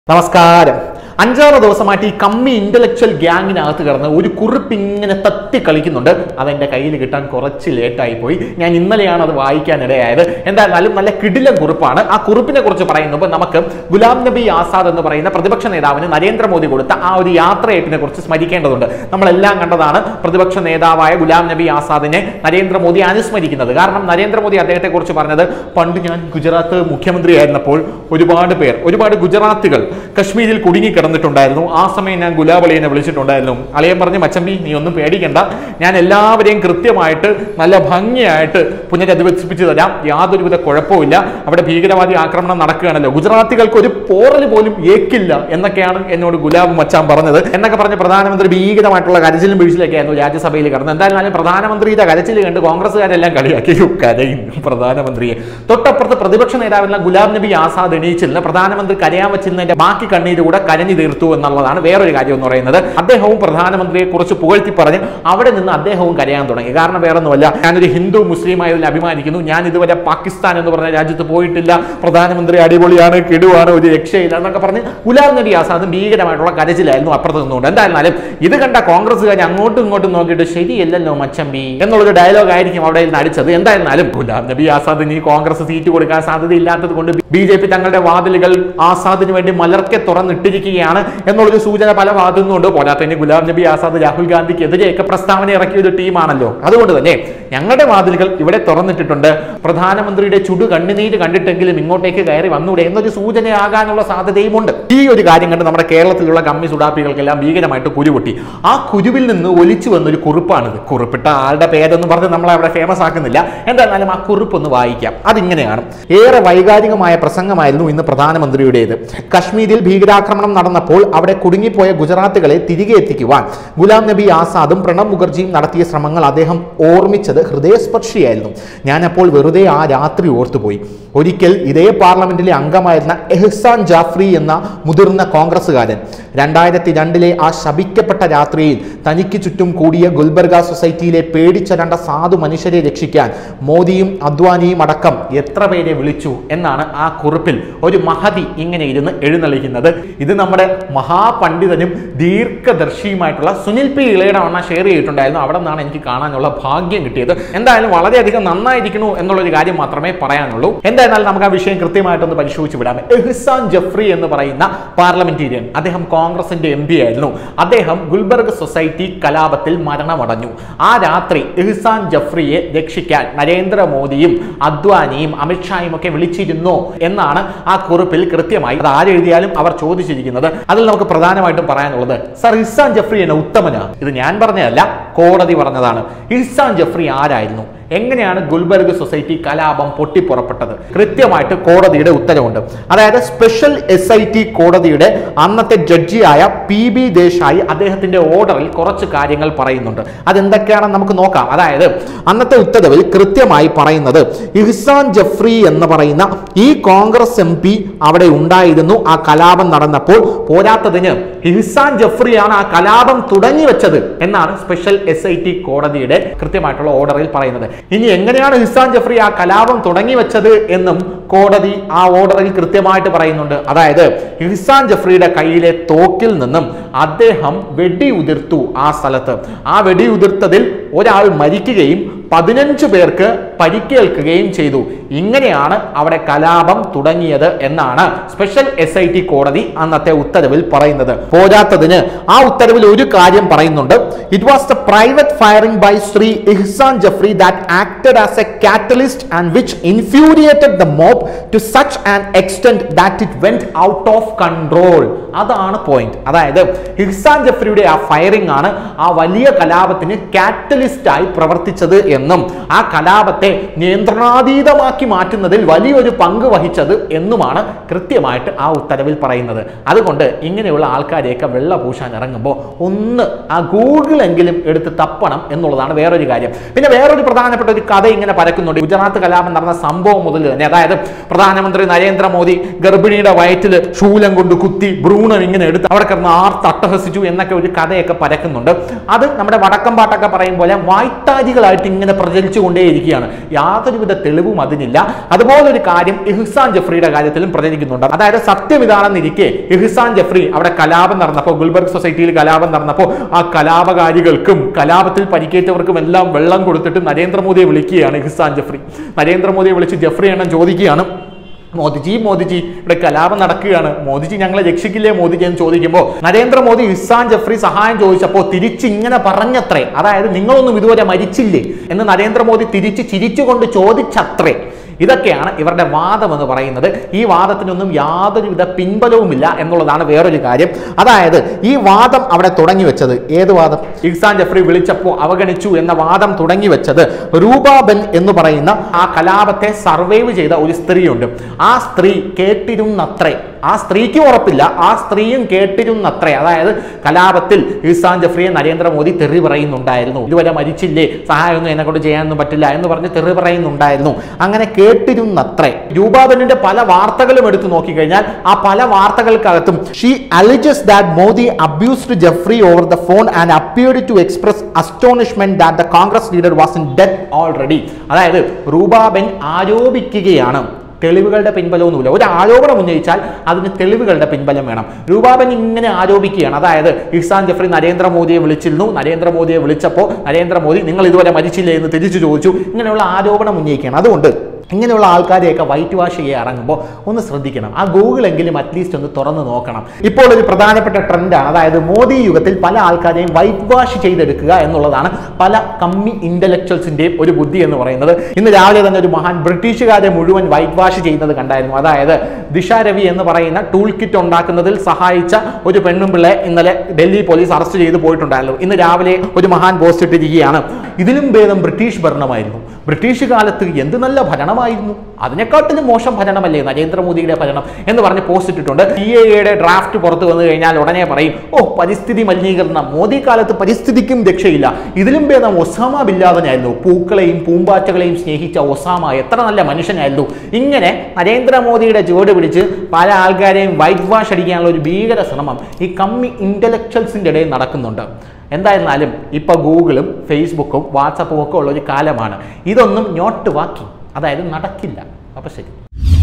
നമസ്കാരം അഞ്ചാറ് ദിവസമായിട്ട് ഈ കമ്മി ഇന്റലക്ച്വൽ ഗ്യാങ്ങിനകത്ത് കിടന്ന് ഒരു കുറിപ്പ് ഇങ്ങനെ തത്തി കളിക്കുന്നുണ്ട് അതെന്റെ കയ്യിൽ കിട്ടാൻ കുറച്ച് ലേറ്റായി പോയി ഞാൻ ഇന്നലെയാണ് അത് വായിക്കാനിടയായത് എന്തായാലും നല്ല കിടിലം കുറിപ്പാണ് ആ കുറിപ്പിനെ കുറിച്ച് പറയുമ്പോൾ നമുക്ക് ഗുലാം നബി ആസാദ് എന്ന് പറയുന്ന പ്രതിപക്ഷ നേതാവിന് നരേന്ദ്രമോദി കൊടുത്ത ആ ഒരു യാത്രയപ്പിനെ കുറിച്ച് സ്മരിക്കേണ്ടതുണ്ട് നമ്മളെല്ലാം കണ്ടതാണ് പ്രതിപക്ഷ നേതാവായ ഗുലാം നബി ആസാദിനെ നരേന്ദ്രമോദി അനുസ്മരിക്കുന്നത് കാരണം നരേന്ദ്രമോദി അദ്ദേഹത്തെ കുറിച്ച് പറഞ്ഞത് പണ്ട് ഞാൻ ഗുജറാത്ത് മുഖ്യമന്ത്രിയായിരുന്നപ്പോൾ ഒരുപാട് പേർ ഒരുപാട് ഗുജറാത്തികൾ കശ്മീരിൽ കുടുങ്ങി കിടന്നിട്ടുണ്ടായിരുന്നു ആ സമയം ഞാൻ ഗുലാബളിയെ വിളിച്ചിട്ടുണ്ടായിരുന്നു അളിയൻ പറഞ്ഞ് മച്ചമ്പി നീ ഒന്നും പേടിക്കണ്ട ഞാൻ എല്ലാവരെയും കൃത്യമായിട്ട് നല്ല ഭംഗിയായിട്ട് പുനരധിവസിപ്പിച്ചു തരാം യാതൊരുവിധ കുഴപ്പമില്ല അവിടെ ഭീകരവാദി ആക്രമണം നടക്കുകയാണല്ലോ ഗുജറാത്തികൾക്ക് ഒരു പോറൽ പോലും ഏക്കില്ല എന്നൊക്കെയാണ് എന്നോട് ഗുലാബ് മച്ചാൻ പറഞ്ഞത് എന്നൊക്കെ പറഞ്ഞ് പ്രധാനമന്ത്രി ഭീകരമായിട്ടുള്ള കരച്ചിലും വീഴ്ചയിലൊക്കെയായിരുന്നു രാജ്യസഭയിൽ കിടന്നത് എന്തായാലും പ്രധാനമന്ത്രിയുടെ കരച്ചിൽ കണ്ട് കോൺഗ്രസ്സുകാരെല്ലാം കളിയാക്കി "യ്യോ, കരയുന്നു പ്രധാനമന്ത്രിയെ തൊട്ടപ്പുറത്ത് പ്രതിപക്ഷ നേതാവുന്ന ഗുലാം നബി ആസാദ് എണീച്ചിരുന്ന പ്രധാനമന്ത്രി കരയാൻ വെച്ചിരുന്നതിന്റെ ബാക്കി കണ്ണീര് കൂടെ കരഞ്ഞു തീർത്തു എന്നുള്ളതാണ് വേറൊരു കാര്യം എന്ന് പറയുന്നത് അദ്ദേഹവും പ്രധാനമന്ത്രിയെ കുറിച്ച് പുകഴ്ത്തി പറഞ്ഞ് അവിടെ നിന്ന് അദ്ദേഹവും കരയാൻ തുടങ്ങി കാരണം വേറൊന്നുമല്ല ഞാനൊരു ഹിന്ദു മുസ്ലിം ആയതിൽ അഭിമാനിക്കുന്നു ഞാൻ ഇതുവരെ പാകിസ്ഥാൻ എന്ന് പറഞ്ഞ രാജ്യത്ത് പോയിട്ടില്ല പ്രധാനമന്ത്രി അടിപൊളിയാണ് കിടുവാണ് ഒരു രക്ഷയില്ല എന്നൊക്കെ പറഞ്ഞ് ഗുലാം നബി ആസാദ് ഭീകരമായിട്ടുള്ള കരച്ചിലായിരുന്നു അപ്പുറത്ത് നിന്നുകൊണ്ട് എന്തായിരുന്നാലും ഇത് കണ്ട കോൺഗ്രസ്സുകാർ അങ്ങോട്ടും ഇങ്ങോട്ടും നോക്കിയിട്ട് ശരിയല്ലല്ലോ മച്ചമ്പി എന്നുള്ളൊരു ഡയലോഗ് ആയിരിക്കും അവിടെ നിന്ന് അടിച്ചത് എന്തായിരുന്നാലും ഗുലാം നബി ആസാദിന് ഈ കോൺഗ്രസ് സീറ്റ് കൊടുക്കാൻ സാധ്യതയില്ലാത്തത് കൊണ്ട് ബി ജെ പി തങ്ങളുടെ വാതിലുകൾ ആസാദിന് വേണ്ടി മലർക്കെ തുറന്നിട്ടിരിക്കുകയാണ് എന്നുള്ളൊരു സൂചന പല ഭാഗത്തു നിന്നുണ്ട് പോരാത്തതിന് ഗുലാം നബി ആസാദ് രാഹുൽ ഗാന്ധിക്കെതിരെയൊക്കെ പ്രസ്താവന ഇറക്കിയ ഒരു ടീമാണല്ലോ അതുകൊണ്ട് തന്നെ ഞങ്ങളുടെ വാതിലുകൾ ഇവിടെ തുറന്നിട്ടിട്ടുണ്ട് പ്രധാനമന്ത്രിയുടെ ചുടു കണ്ണുനീര് കണ്ടിട്ടെങ്കിലും ഇങ്ങോട്ടേക്ക് കയറി വന്നൂടെ എന്നൊരു സൂചനയാകാനുള്ള സാധ്യതയുമുണ്ട് ഈ ഒരു കാര്യം കണ്ട് നമ്മുടെ കേരളത്തിലുള്ള കമ്മി സുഡാപ്പികൾക്കെല്ലാം ഭീകരമായിട്ട് കുരുപൊട്ടി ആ കുരുവിൽ നിന്ന് ഒലിച്ചു വന്നൊരു കുറിപ്പാണിത് കുറിപ്പിട്ട ആളുടെ പേരെന്ന് പറഞ്ഞ് നമ്മളെ അവിടെ ഫേമസ് ആക്കുന്നില്ല എന്തായാലും ആ കുറിപ്പ് ഒന്ന് വായിക്കാം അതിങ്ങനെയാണ് ഏറെ വൈകാരികമായ പ്രസംഗമായിരുന്നു ഇന്ന് പ്രധാനമന്ത്രിയുടേത് കശ്മീരിൽ ഭീകരാക്രമണം നടന്നപ്പോൾ അവിടെ കുടുങ്ങിപ്പോയ ഗുജറാത്തുകളെ തിരികെ എത്തിക്കുവാൻ ഗുലാം നബി ആസാദും പ്രണബ് മുഖർജിയും നടത്തിയ ശ്രമങ്ങൾ അദ്ദേഹം ഓർമ്മിച്ചത് ഹൃദയസ്പർശിയായിരുന്നു ഞാനപ്പോൾ വെറുതെ ആ രാത്രി ഓർത്തുപോയി ഒരിക്കൽ ഇതേ പാർലമെന്റിലെ അംഗമായിരുന്ന എഹ്സാൻ ജാഫ്രി എന്ന മുതിർന്ന കോൺഗ്രസ്സുകാരൻ രണ്ടായിരത്തി രണ്ടിലെ ആ ശപിക്കപ്പെട്ട രാത്രിയിൽ തനിക്ക് ചുറ്റും കൂടിയ ഗുൽബർഗ സൊസൈറ്റിയിലെ പേടിച്ചരണ്ട സാധു മനുഷ്യരെ രക്ഷിക്കാൻ മോദിയും അദ്വാനിയും അടക്കം എത്ര പേരെ വിളിച്ചു എന്നാണ് ആ കുറിപ്പിൽ ഒരു മഹതി ഇങ്ങനെ ഇരുന്ന് എഴുന്നള്ളിക്കുന്നത് ഇത് നമ്മുടെ മഹാപണ്ഡിതനും ദീർഘദർശിയുമായിട്ടുള്ള സുനിൽ പി ഇളയടവണ്ണ ഷെയർ ചെയ്തിട്ടുണ്ടായിരുന്നു അവിടെ നിന്നാണ് എനിക്ക് കാണാനുള്ള ഭാഗ്യം കിട്ടിയത് എന്തായാലും വളരെയധികം നന്നായിരിക്കണു എന്നുള്ളൊരു കാര്യം മാത്രമേ പറയാനുള്ളൂ എന്തായാലും നമുക്ക് ആ വിഷയം കൃത്യമായിട്ടൊന്ന് പരിശോധിച്ച് വിടാം എഹ്സാൻ ജഫ്രി എന്ന് പറയുന്ന പാർലമെന്റേറിയൻ അദ്ദേഹം കോൺഗ്രസിന്റെ എം പി ആയിരുന്നു അദ്ദേഹം ഗുൽബർഗ് സൊസൈറ്റി കലാപത്തിൽ മരണമടഞ്ഞു ആ രാത്രി എഹ്സാൻ ജഫ്രിയെ രക്ഷിക്കാൻ നരേന്ദ്രമോദിയും അദ്വാനിയും അമിത്ഷായും ഒക്കെ വിളിച്ചിരുന്നോ എന്നാണ് ആ കുറിപ്പിൽ കൃത്യമായി അത് ആരെഴുതിയാലും അവർ ചോദിച്ചിരിക്കുന്നത് അതിൽ നമുക്ക് പ്രധാനമായിട്ടും പറയാനുള്ളത് സർ ഇഹ്സാൻ ജഫ്രി എന്ന ഉത്തമനാ ഇത് ഞാൻ പറഞ്ഞതല്ല കോടതി പറഞ്ഞതാണ് ഇഹ്സാൻ ജഫ്രി ആരായിരുന്നു എങ്ങനെയാണ് ഗുൽബർഗ് സൊസൈറ്റി കലാപം പൊട്ടിപ്പുറപ്പെട്ടത് കൃത്യമായിട്ട് കോടതിയുടെ ഉത്തരവുണ്ട് അതായത് സ്പെഷ്യൽ എസ് ഐ ടി കോടതിയുടെ അന്നത്തെ ജഡ്ജിയായ പി ബി ദേശായി അദ്ദേഹത്തിന്റെ ഓർഡറിൽ കുറച്ച് കാര്യങ്ങൾ പറയുന്നുണ്ട് അതെന്തൊക്കെയാണെന്ന് നമുക്ക് നോക്കാം അതായത് അന്നത്തെ ഉത്തരവിൽ കൃത്യമായി പറയുന്നത് ഇഹ്സാൻ ജഫ്രി എന്ന് പറയുന്ന ഈ കോൺഗ്രസ് എം പി അവിടെ ഉണ്ടായിരുന്നു ആ കലാപം നടന്നപ്പോൾ പോരാത്തതിന് ഇഹ്സാൻ ജഫ്രിയാണ് ആ കലാപം തുടങ്ങി വെച്ചത് എന്നാണ് സ്പെഷ്യൽ എസ് ഐ ടി കോടതിയുടെ കൃത്യമായിട്ടുള്ള ഓർഡറിൽ പറയുന്നത് ഇനി എങ്ങനെയാണ് ഹിസാൻ ജഫ്രി ആ കലാപം തുടങ്ങി വെച്ചത് എന്നും കോടതി ആ ഓർഡറിൽ കൃത്യമായിട്ട് പറയുന്നുണ്ട് അതായത് ഹിസാൻ ജഫ്രിയുടെ കയ്യിലെ തോക്കിൽ നിന്നും അദ്ദേഹം വെടി ഉതിർത്തു ആ സ്ഥലത്ത് ആ വെടി ഉതിർത്തതിൽ ഒരാൾ മരിക്കുകയും പതിനഞ്ച് പേർക്ക് പരിക്കേൽക്കുകയും ചെയ്തു ഇങ്ങനെയാണ് അവിടെ കലാപം തുടങ്ങിയത് എന്നാണ് സ്പെഷ്യൽ എസ് ഐ ടി കോടതി അന്നത്തെ ഉത്തരവിൽ പറയുന്നത് പോരാത്തതിന് ആ ഉത്തരവിൽ ഒരു കാര്യം പറയുന്നുണ്ട് it was the private firing by Shri Ehsan Jafri that acted as a catalyst and which infuriated the mob to such an extent that it went out of control അതാണ് പോയിന്റ് അതായത് ഇഹ്സാൻ ജഫ്രിയുടെ ആ ഫയറിംഗ് ആണ് ആ വലിയ കലാപത്തിന് കാറ്റലിസ്റ്റ് ആയി പ്രവർത്തിച്ചത് എന്നും ആ കലാപത്തെ നിയന്ത്രണാതീതമാക്കി മാറ്റുന്നതിൽ വലിയൊരു പങ്ക് വഹിച്ചത് എന്നുമാണ് കൃത്യമായിട്ട് ആ ഉത്തരവിൽ പറയുന്നത് അതുകൊണ്ട് ഇങ്ങനെയുള്ള ആൾക്കാരെയൊക്കെ വെള്ള പൂശാൻ ഇറങ്ങുമ്പോൾ ഒന്ന് ആ ഗൂഗിളെങ്കിലും എടുത്ത് തപ്പണം എന്നുള്ളതാണ് വേറൊരു കാര്യം പിന്നെ വേറൊരു പ്രധാനപ്പെട്ട ഒരു കഥ ഇങ്ങനെ പരക്കുന്നുണ്ട് ഗുജറാത്ത് കലാപം നടന്ന സംഭവം മുതൽ തന്നെ അതായത് പ്രധാനമന്ത്രി നരേന്ദ്രമോദി ഗർഭിണിയുടെ വയറ്റിൽ ശൂലം കൊണ്ട് കുത്തി ഭ്രൂണം ഇങ്ങനെ എടുത്ത് അവിടെ കിടന്ന് ആർത്ത് അട്ടഹസിച്ചു എന്നൊക്കെ ഒരു കഥയൊക്കെ പരക്കുന്നുണ്ട് അത് നമ്മുടെ വടക്കം പാട്ടൊക്കെ പറയും പോലെ വായ്ത്താരികളായിട്ട് ഇങ്ങനെ ഇങ്ങനെ പ്രചരിച്ചുകൊണ്ടേയിരിക്കുകയാണ് യാതൊരുവിധ തെളിവും അതിനില്ല അതുപോലൊരു കാര്യം ഇഹ്സാൻ ജഫ്രിയുടെ കാര്യത്തിലും പ്രചരിക്കുന്നുണ്ട് അതായത് സത്യം ഇതാണെന്നിരിക്കെ ഇഹ്സാൻ ജഫ്രി അവിടെ കലാപം നടന്നപ്പോൾ ഗുൽബർഗ് സൊസൈറ്റിയിൽ കലാപം നടന്നപ്പോൾ ആ കലാപകാരികൾക്കും കലാപത്തിൽ പരിക്കേറ്റവർക്കും എല്ലാം വെള്ളം കൊടുത്തിട്ട് നരേന്ദ്രമോദിയെ വിളിക്കുകയാണ് ഇഹ്സാൻ ജഫ്രി നരേന്ദ്രമോദിയെ വിളിച്ച് ജഫ്രി എണ്ണം ചോദിക്കുകയാണ് മോദിജി മോദിജി ഇവിടെ കലാപം നടക്കുകയാണ് മോദിജി ഞങ്ങളെ രക്ഷിക്കില്ലേ മോദിജി എന്ന് ചോദിക്കുമ്പോൾ നരേന്ദ്രമോദി ഇസാൻ ജഫ്രി സഹായം ചോദിച്ചപ്പോൾ തിരിച്ചിങ്ങനെ പറഞ്ഞത്രേ അതായത് നിങ്ങളൊന്നും ഇതുവരെ മരിച്ചില്ലേ എന്ന് നരേന്ദ്രമോദി തിരിച്ച് ചിരിച്ചുകൊണ്ട് ചോദിച്ചത്രേ ഇതൊക്കെയാണ് ഇവരുടെ വാദം എന്ന് പറയുന്നത് ഈ വാദത്തിനൊന്നും യാതൊരുവിധ പിൻബലവുമില്ല എന്നുള്ളതാണ് വേറൊരു കാര്യം അതായത് ഈ വാദം അവിടെ തുടങ്ങി വെച്ചത് ഏത് വാദം ഇഹ്സാൻ ജഫ്രി വിളിച്ചപ്പോൾ അവഗണിച്ചു എന്ന വാദം തുടങ്ങി വെച്ചത് റൂബാബൻ എന്ന് പറയുന്ന ആ കലാപത്തെ സർവൈവ് ചെയ്ത ഒരു സ്ത്രീയുണ്ട് ആ സ്ത്രീ കേട്ടിരുന്നത്രേ ആ സ്ത്രീക്ക് ഉറപ്പില്ല ആ സ്ത്രീയും കേട്ടിരുന്നത്രേ അതായത് കലാപത്തിൽ ഇസാൻ ജഫ്രിയെ നരേന്ദ്രമോദി തെറി പറയുന്നുണ്ടായിരുന്നു ഇതുവരെ മരിച്ചില്ലേ സഹായമൊന്നും എന്നെ കൊണ്ട് ചെയ്യാനൊന്നും പറ്റില്ല എന്ന് പറഞ്ഞ് തെറി പറയുന്നുണ്ടായിരുന്നു അങ്ങനെ കേട്ടിരുന്നത്രേ രൂപാബനിന്റെ പല വാർത്തകളും എടുത്തു നോക്കിക്കഴിഞ്ഞാൽ ആ പല വാർത്തകൾക്കകത്തും she alleges that Modi abused Jafri over the phone and appeared to express astonishment that the Congress leader was in death already അതായത് റൂബാബെൻ ആരോപിക്കുകയാണ് തെളിവുകളുടെ പിൻബലമൊന്നുമില്ല ഒരു ആരോപണം ഉന്നയിച്ചാൽ അതിന് തെളിവുകളുടെ പിൻബലം വേണം രൂപാബൻ ഇങ്ങനെ ആരോപിക്കുകയാണ് അതായത് ഇഹ്സാൻ ജഫ്രി നരേന്ദ്രമോദിയെ വിളിച്ചിരുന്നു നരേന്ദ്രമോദിയെ വിളിച്ചപ്പോൾ നരേന്ദ്രമോദി നിങ്ങൾ ഇതുവരെ മരിച്ചില്ലേ എന്ന് തിരിച്ചു ചോദിച്ചു ഇങ്ങനെയുള്ള ആരോപണം ഉന്നയിക്കുകയാണ് അതുകൊണ്ട് ഇങ്ങനെയുള്ള ആൾക്കാരെയൊക്കെ വൈറ്റ് വാഷ് ചെയ്യാൻ ഇറങ്ങുമ്പോൾ ഒന്ന് ശ്രദ്ധിക്കണം ആ ഗൂഗിളെങ്കിലും അറ്റ്ലീസ്റ്റ് ഒന്ന് തുറന്ന് നോക്കണം ഇപ്പോൾ ഒരു പ്രധാനപ്പെട്ട ട്രെൻഡാണ് അതായത് മോദി യുഗത്തിൽ പല ആൾക്കാരെയും വൈറ്റ് വാഷ് ചെയ്തെടുക്കുക എന്നുള്ളതാണ് പല കമ്മി ഇന്റലക്ച്വൽസിന്റെയും ഒരു ബുദ്ധി എന്ന് പറയുന്നത് ഇന്ന് രാവിലെ തന്നെ ഒരു മഹാൻ ബ്രിട്ടീഷുകാരെ മുഴുവൻ വൈറ്റ് വാഷ് ചെയ്യുന്നത് കണ്ടായിരുന്നു അതായത് ദിശ രവി എന്ന് പറയുന്ന ടൂൾ കിറ്റ് ഉണ്ടാക്കുന്നതിൽ സഹായിച്ച ഒരു പെണ്ണും പിള്ളെ ഇന്നലെ ഡൽഹി പോലീസ് അറസ്റ്റ് ചെയ്ത് പോയിട്ടുണ്ടായിരുന്നു ഇന്ന് രാവിലെ ഒരു മഹാൻ പോസ്റ്റ് ഇട്ടിരിക്കുകയാണ് ഇതിലും ഭേദം ബ്രിട്ടീഷ് ഭരണമായിരുന്നു ബ്രിട്ടീഷ് കാലത്ത് എന്ത് നല്ല ഭരണമായിരുന്നു അതിനെക്കാട്ടിലും മോശം ഭരണമല്ലേ നരേന്ദ്രമോദിയുടെ ഭരണം എന്ന് പറഞ്ഞ് പോസ്റ്റ് ഇട്ടിട്ടുണ്ട് സി എ എയുടെ ഡ്രാഫ്റ്റ് പുറത്തു വന്നു കഴിഞ്ഞാൽ ഉടനെ പറയും ഓ പരിസ്ഥിതി മലിനീകരണം മോദി കാലത്ത് പരിസ്ഥിതിക്കും രക്ഷയില്ല ഇതിലും ഭേദം ഒസാമ ബില്ലാദനായിരുന്നു പൂക്കളെയും പൂമ്പാറ്റകളെയും സ്നേഹിച്ച ഒസാമ എത്ര നല്ല മനുഷ്യനായിരുന്നു ഇങ്ങനെ നരേന്ദ്രമോദിയുടെ ചുവട് പിടിച്ച് പല ആൾക്കാരെയും വൈറ്റ് വാഷ് അടിക്കാനുള്ള ഒരു ഭീകര ശ്രമം ഈ കമ്മി ഇന്റലക്ച്വൽസിൻ്റെ ഇടയിൽ നടക്കുന്നുണ്ട് എന്തായിരുന്നാലും ഇപ്പോൾ ഗൂഗിളും ഫേസ്ബുക്കും വാട്സപ്പും ഒക്കെ ഉള്ള ഒരു കാലമാണ് ഇതൊന്നും ഞോട്ട് വാക്കി അതായത് നടക്കില്ല അപ്പോൾ ശരി